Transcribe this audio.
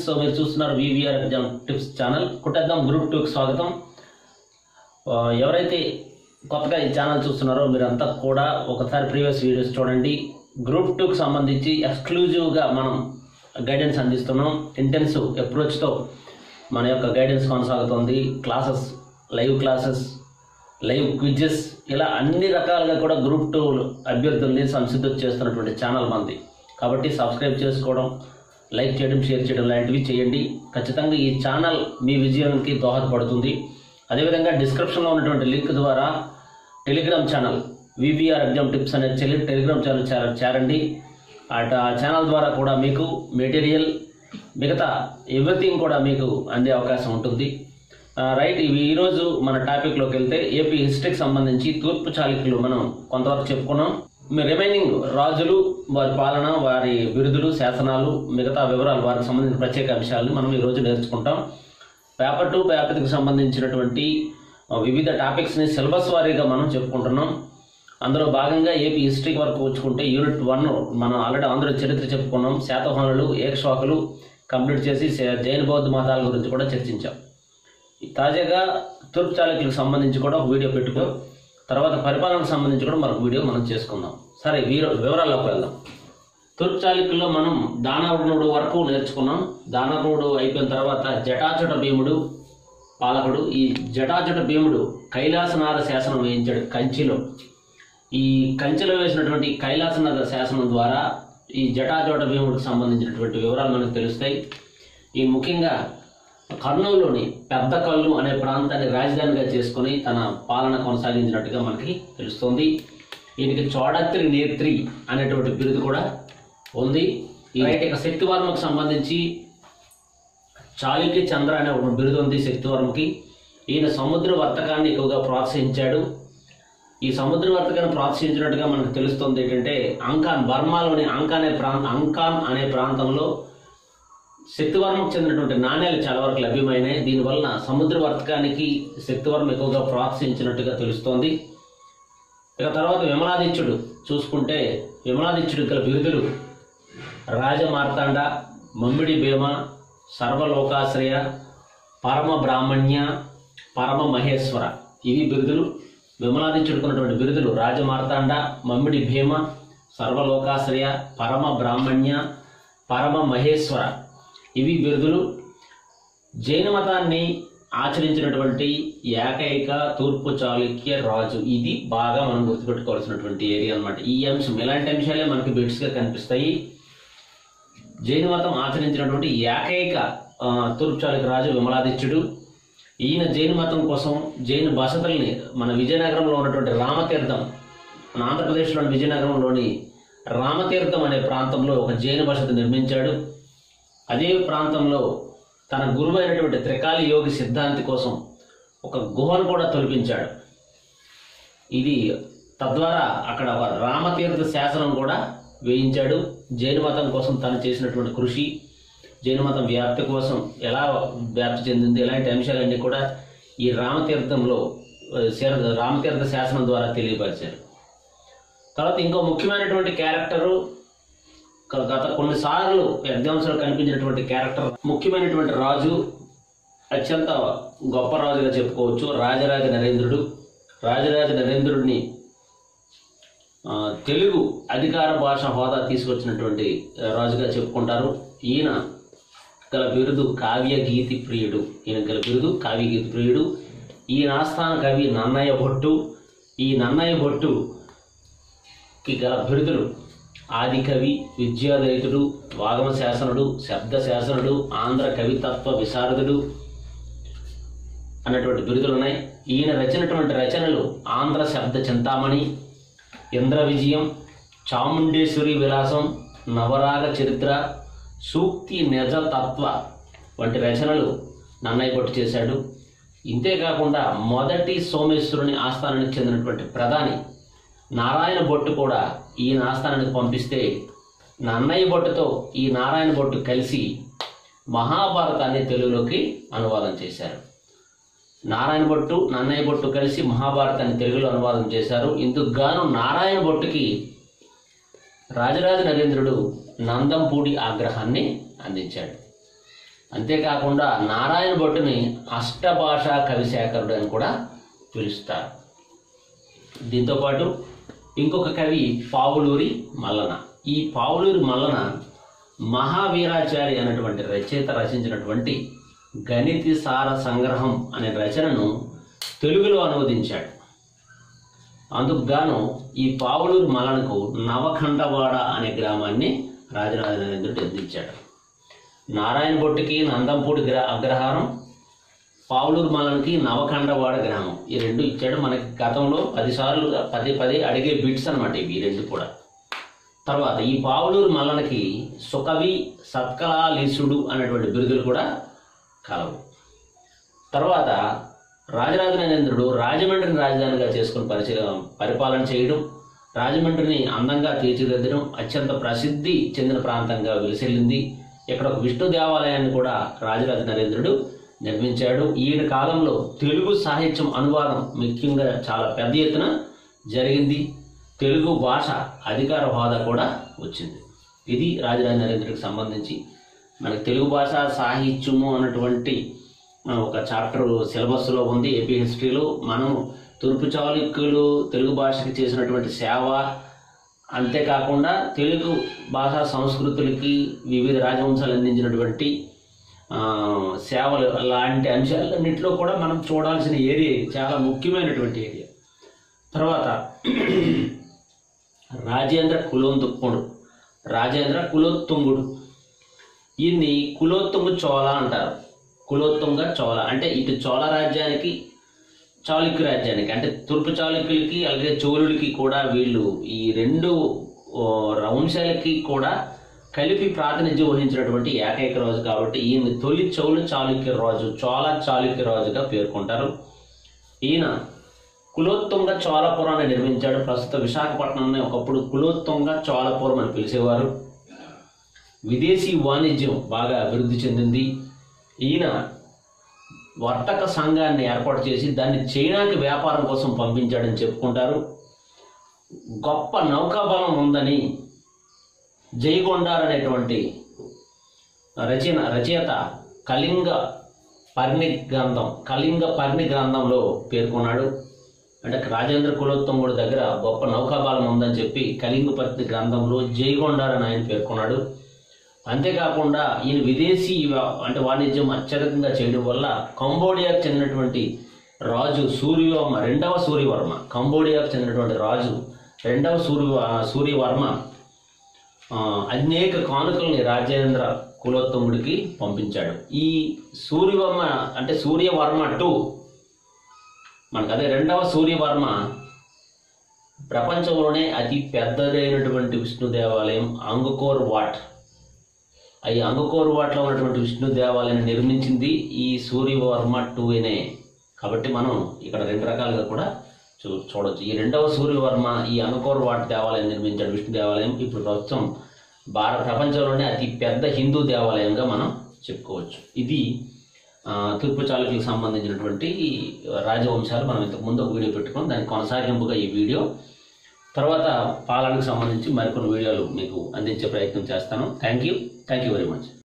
so మీరు చూస్తున్నారు VVR exam tips channel కుట్టేద్దాం గ్రూప్ టూకి స్వాగతం ఆ, ఎవరైతే కొత్తగా ఈ ఛానల్ చూస్తున్నారో మీరంతా కూడా ఒకసారి ప్రీవియస్ వీడియోస్ చూడండి గ్రూప్ టూకి సంబంధించి ఎక్స్క్లూజివ్గా మనం గైడెన్స్ అందిస్తున్నాం ఇంటెన్సివ్ అప్రోచ్తో మన యొక్క గైడెన్స్ కొనసాగుతుంది classes live classes live quizzes ఇలా అన్ని రకాలుగా కూడా గ్రూప్ టూ అభ్యర్థుల్ని సంసిద్ధం చేస్తున్నటువంటి ఛానల్ మంది కాబట్టి సబ్స్క్రైబ్ చేసుకోవడం లైక్ చేయడం షేర్ చేయడం లాంటివి చేయండి ఖచ్చితంగా ఈ ఛానల్ మీ విజయానికి దోహదపడుతుంది అదేవిధంగా డిస్క్రిప్షన్లో ఉన్నటువంటి లింక్ ద్వారా Telegram channel VVR exam tips అనే చెల్లి టెలిగ్రామ్ ఛానల్ చేర- చేరండి అట ఆ ఛానల్ ద్వారా కూడా మీకు మెటీరియల్ మిగతా ఎవ్రీథింగ్ కూడా మీకు అందే అవకాశం ఉంటుంది ఆ, రైట్ ఇవి ఈరోజు మన టాపిక్లోకి వెళ్తే ఏపీ హిస్టరీకి సంబంధించి తూర్పు చాళుక్యులు మనం కొంతవరకు చెప్పుకున్నాం మీ రిమైనింగ్ రాజులు వారి పాలన వారి బిరుదులు శాసనాలు మిగతా వివరాలు వారికి సంబంధించిన ప్రత్యేక అంశాలను మనం ఈరోజు నేర్చుకుంటాం పేపర్ టు పేపర్కి సంబంధించినటువంటి ఆ, వివిధ టాపిక్స్ని సిలబస్ వారీగా మనం చెప్పుకుంటున్నాం అందులో భాగంగా ఏపీ హిస్టరీ వరకు వచ్చుకుంటే యూనిట్ వన్ మనం ఆల్రెడీ ఆంధ్ర చరిత్ర చెప్పుకున్నాం శాతవాహనులు ఏకశ్వాకులు కంప్లీట్ చేసి శ- జైన బౌద్ధ మతాల గురించి కూడా చర్చించాం తాజాగా తూర్పు చాళుక్యులకు సంబంధించి కూడా ఒక వీడియో పెట్టుకో తర్వాత పరిపాలనకు సంబంధించి కూడా మరొక వీడియో మనం చేసుకుందాం సరే వీరో వివరాల్లోకి వెళ్దాం తూర్పు చాళుక్యుల్లో మనం దానవరుణుడు వరకు నేర్చుకున్నాం దానవరుణుడు అయిపోయిన తర్వాత జటాజట భీముడు పాలకుడు ఈ జటాజట భీముడు కైలాసనాథ శాసనం వేయించాడు కంచిలో ఈ కంచెలో వేసినటువంటి కైలాసనాథ శాసనం ద్వారా ఈ జటాజోట భీముడికి సంబంధించినటువంటి వివరాలు మనకు తెలుస్తాయి ఈ ముఖ్యంగా కర్నూలులోని పెద్ద కల్లు అనే ప్రాంతాన్ని రాజధానిగా చేసుకొని తన పాలన కొనసాగించినట్టుగా మనకి తెలుస్తుంది ఈయనకి చోడత్రి నేత్రి అనేటువంటి బిరుదు కూడా ఉంది ఈ రైట్ ఇక శక్తివర్మకు సంబంధించి చాళుక్య చంద్ర అనే ఒక బిరుదు ఉంది శక్తివర్మకి ఈయన సముద్ర వర్తకాన్ని ఎక్కువగా ప్రోత్సహించాడు ఈ సముద్ర వర్తకాన్ని ప్రోత్సహించినట్టుగా మనకు తెలుస్తుంది ఏంటంటే అంకాన్ బర్మాలోని అంకా అనే ప్రాంతం అంకాన్ అనే ప్రాంతంలో శక్తివర్మకు చెందినటువంటి నాణ్యాలు చాలా వరకు లభ్యమైనాయి దీనివలన సముద్ర వర్తకానికి శక్తివర్మ ఎక్కువగా ప్రోత్సహించినట్టుగా తెలుస్తోంది ఇక తర్వాత విమలాదిత్యుడు చూసుకుంటే విమలాదిత్యుడు గల బిరుదులు రాజమార్తాండ మమ్మిడి భీమ సర్వలోకాశ్రయ పరమ బ్రాహ్మణ్య పరమ మహేశ్వర ఇవి బిరుదులు విమలాదించుడుకున్నటువంటి బిరుదులు రాజమార్తాండ మమ్మిడి భీమ సర్వలోకాశ్రయ పరమ బ్రాహ్మణ్య పరమ మహేశ్వర ఇవి బిరుదులు జైన మతాన్ని ఆచరించినటువంటి ఏకైక తూర్పు చాళుక్య రాజు ఇది బాగా మనం గుర్తుపెట్టుకోవాల్సినటువంటి ఏరియా అన్నమాట ఈ అంశం ఇలాంటి అంశాలే మనకి బిట్స్గా కనిపిస్తాయి జైన మతం ఆచరించినటువంటి ఏకైక ఆ, తూర్పు చాళుక్య రాజు విమలాదిత్యుడు ఈయన జైన మతం కోసం జైన బసతుల్ని మన విజయనగరంలో ఉన్నటువంటి రామతీర్థం మన ఆంధ్రప్రదేశ్లోని విజయనగరంలోని రామతీర్థం అనే ప్రాంతంలో ఒక జైన బసతి నిర్మించాడు అదే ప్రాంతంలో తన గురువు అయినటువంటి త్రికాలి యోగి సిద్ధాంతి కోసం ఒక గుహను కూడా తొలిపించాడు ఇది తద్వారా అక్కడ ఒక రామతీర్థ శాసనం కూడా వేయించాడు జైన మతం కోసం తను చేసినటువంటి కృషి జైన మతం వ్యాప్తి కోసం ఎలా వ్యాప్తి చెందింది ఇలాంటి అంశాలన్నీ కూడా ఈ రామతీర్థంలో ఆ, శర- రామతీర్థ శాసనం ద్వారా తెలియపరిచారు తర్వాత ఇంకో ముఖ్యమైనటువంటి క్యారెక్టరు గ- గత కొన్నిసార్లు ఎగ్జామ్స్లో కనిపించినటువంటి క్యారెక్టర్ ముఖ్యమైనటువంటి రాజు అత్యంత గొప్ప రాజుగా చెప్పుకోవచ్చు రాజరాజ నరేంద్రుడు రాజరాజ నరేంద్రుడిని ఆ, తెలుగు అధికార భాష హోదా తీసుకొచ్చినటువంటి ఆ, రాజుగా చెప్పుకుంటారు ఈయన గల బిరుదు కావ్య గీతి ప్రియుడు ఈయన గల బిరుదు కావ్య గీతి ప్రియుడు ఈయన ఆస్థాన కవి నన్నయ్య భొట్టు ఈ నన్నయ్య భొట్టుకి గల బిరుదులు ఆదికవి విద్యాదయితుడు వాగమ శాసనుడు శబ్ద శాసనుడు ఆంధ్ర కవితత్వ విశారదుడు అన్నటువంటి బిరుదులు ఉన్నాయి ఈయన రచినటువంటి రచనలు ఆంధ్ర శబ్ద చింతామణి ఇంద్ర విజయం చాముండేశ్వరి విలాసం నవరాగ చరిత్ర సూక్తి నిజ తత్వ వంటి రచనలు నన్నయ్య భట్టు చేశాడు ఇంతేకాకుండా మొదటి సోమేశ్వరుని ఆస్థానానికి చెందినటువంటి ప్రధాని నారాయణ భట్టు కూడా ఈయన ఆస్థానానికి పంపిస్తే నన్నయ్య భట్టుతో ఈ నారాయణ భట్టు కలిసి మహాభారతాన్ని తెలుగులోకి అనువాదం చేశారు నారాయణ భట్టు నన్నయ్య భట్టు కలిసి మహాభారతాన్ని తెలుగులో అనువాదం చేశారు ఇందుకు గాను నారాయణ భట్టుకి రాజరాజ నరేంద్రుడు నందంపూడి ఆగ్రహాన్ని అందించాడు అంతేకాకుండా నారాయణ భట్టుని అష్టభాషా కవిశేఖరుడు అని కూడా పిలుస్తారు దీంతోపాటు ఇంకొక కవి పావులూరి మల్లన ఈ పావులూరి మల్లన మహావీరాచారి అనేటువంటి రచయిత రచించినటువంటి గణితి సార సంగ్రహం అనే రచనను తెలుగులో అనువదించాడు అందుకు గాను ఈ పావులూరు మలనకు నవఖండవాడ అనే గ్రామాన్ని రాజరాజ నరేంద్రుడు అందించాడు నారాయణ బొట్టుకి నందంపూడి గ్ర అగ్రహారం పావులూరు మలనకి నవఖండవాడ గ్రామం ఈ రెండు ఇచ్చాడు మనకి గతంలో పదిసార్లు పదే పదే అడిగే బిట్స్ అనమాట ఇవి ఈ రెండు కూడా తర్వాత ఈ పావులూరు మల్లనకి సుకవి సత్కలాలీసుడు అనేటువంటి బిరుదులు కూడా కలవు తర్వాత రాజరాజ నరేంద్రుడు రాజమండ్రిని రాజధానిగా చేసుకుని పరిచయ పరిపాలన చేయడం రాజమండ్రిని అందంగా తీర్చిదిద్దడం అత్యంత ప్రసిద్ధి చెందిన ప్రాంతంగా వెలిసెల్లింది ఇక్కడ ఒక విష్ణు దేవాలయాన్ని కూడా రాజరాజ నరేంద్రుడు నిర్మించాడు ఈయన కాలంలో తెలుగు సాహిత్యం అనువాదం ముఖ్యంగా చాలా పెద్ద ఎత్తున జరిగింది తెలుగు భాష అధికార హోదా కూడా వచ్చింది ఇది రాజరాజ నరేంద్రుడికి సంబంధించి మనకి తెలుగు భాష సాహిత్యము అన్నటువంటి ఆ, ఒక చాప్టర్ సిలబస్లో ఉంది ఏపీ హిస్టరీలో మనము తూర్పు చాళుక్యులు తెలుగు భాషకి చేసినటువంటి సేవ అంతేకాకుండా తెలుగు భాషా సంస్కృతులకి వివిధ రాజవంశాలు అందించినటువంటి ఆ, సేవలు లాంటి అంశాలన్నింటిలో కూడా మనం చూడాల్సిన ఏరియా ఇది చాలా ముఖ్యమైనటువంటి ఏరియా తర్వాత రాజేంద్ర కులోత్తుంగుడు రాజేంద్ర కులోత్తుంగుడు ఈయన్ని కులోత్తుంగు చోళ అంటారు కులోత్తుంగ చోళ అంటే ఇటు చోళ రాజ్యానికి చాళుక్య రాజ్యానికి అంటే తూర్పు చాళుక్యులకి అలాగే చోళులకి కూడా వీళ్ళు ఈ రెండు ఓ, వంశాలకి కూడా కలిపి ప్రాతినిధ్యం వహించినటువంటి ఏకైక రాజు కాబట్టి ఈయన తొలి చౌలు చాళుక్య రాజు చోళ చాళుక్య రాజుగా పేర్కొంటారు ఈయన కులోత్తుంగ చోళపురాన్ని నిర్మించాడు ప్రస్తుత విశాఖపట్నంని ఒకప్పుడు కులోత్తుంగ చోళపురం అని పిలిచేవారు విదేశీ వాణిజ్యం బాగా అభివృద్ధి చెందింది ఈయన వర్తక సంఘాన్ని ఏర్పాటు చేసి దాన్ని చైనాకి వ్యాపారం కోసం పంపించాడని చెప్పుకుంటారు గొప్ప నౌకాబలం ఉందని జైగొండార్ అనేటువంటి రచన రచయిత కళింగ పర్ణి గ్రంథం కళింగ పర్ణి గ్రంథంలో పేర్కొన్నాడు అంటే రాజేంద్ర కులోత్తంగుడి దగ్గర గొప్ప నౌకాబలం ఉందని చెప్పి కళింగ పర్ణి గ్రంథంలో జైగొండార్ అని ఆయన పేర్కొన్నాడు అంతేకాకుండా ఈయన విదేశీ వా- అంటే వాణిజ్యం అత్యధికంగా చేయడం వల్ల కంబోడియాకు చెందినటువంటి రాజు సూర్యవర్మ రెండవ సూర్యవర్మ కంబోడియాకు చెందినటువంటి రాజు రెండవ సూర్య సూర్యవర్మ ఆ, అనేక కానుకల్ని రాజేంద్ర కులోత్తముడికి పంపించాడు ఈ సూర్యవర్మ అంటే సూర్యవర్మ టూ మనకు అదే రెండవ సూర్యవర్మ ప్రపంచంలోనే అతి పెద్దదైనటువంటి విష్ణు దేవాలయం అంగుకోర్ వాట్ ఈ అంగుకోర్ వాట్లో ఉన్నటువంటి విష్ణు దేవాలయాన్ని నిర్మించింది ఈ సూర్యవర్మ టూనే కాబట్టి మనం ఇక్కడ రెండు రకాలుగా కూడా చూ చూడొచ్చు ఈ రెండవ సూర్యవర్మ ఈ అంగుకోర్ వాట్ దేవాలయం నిర్మించాడు విష్ణు దేవాలయం ఇప్పుడు ప్రస్తుతం భారత ప్రపంచంలోనే అతి పెద్ద హిందూ దేవాలయంగా మనం చెప్పుకోవచ్చు ఇది ఆ, తూర్పు చాళుక్యులకు సంబంధించినటువంటి రాజవంశాలు మనం ఇంతకు ముందు ఒక వీడియో పెట్టుకున్నాం దానికి కొనసాగింపుగా ఈ వీడియో తర్వాత పాలనకు సంబంధించి మరికొన్ని వీడియోలు మీకు అందించే ప్రయత్నం చేస్తాను thank you thank you very much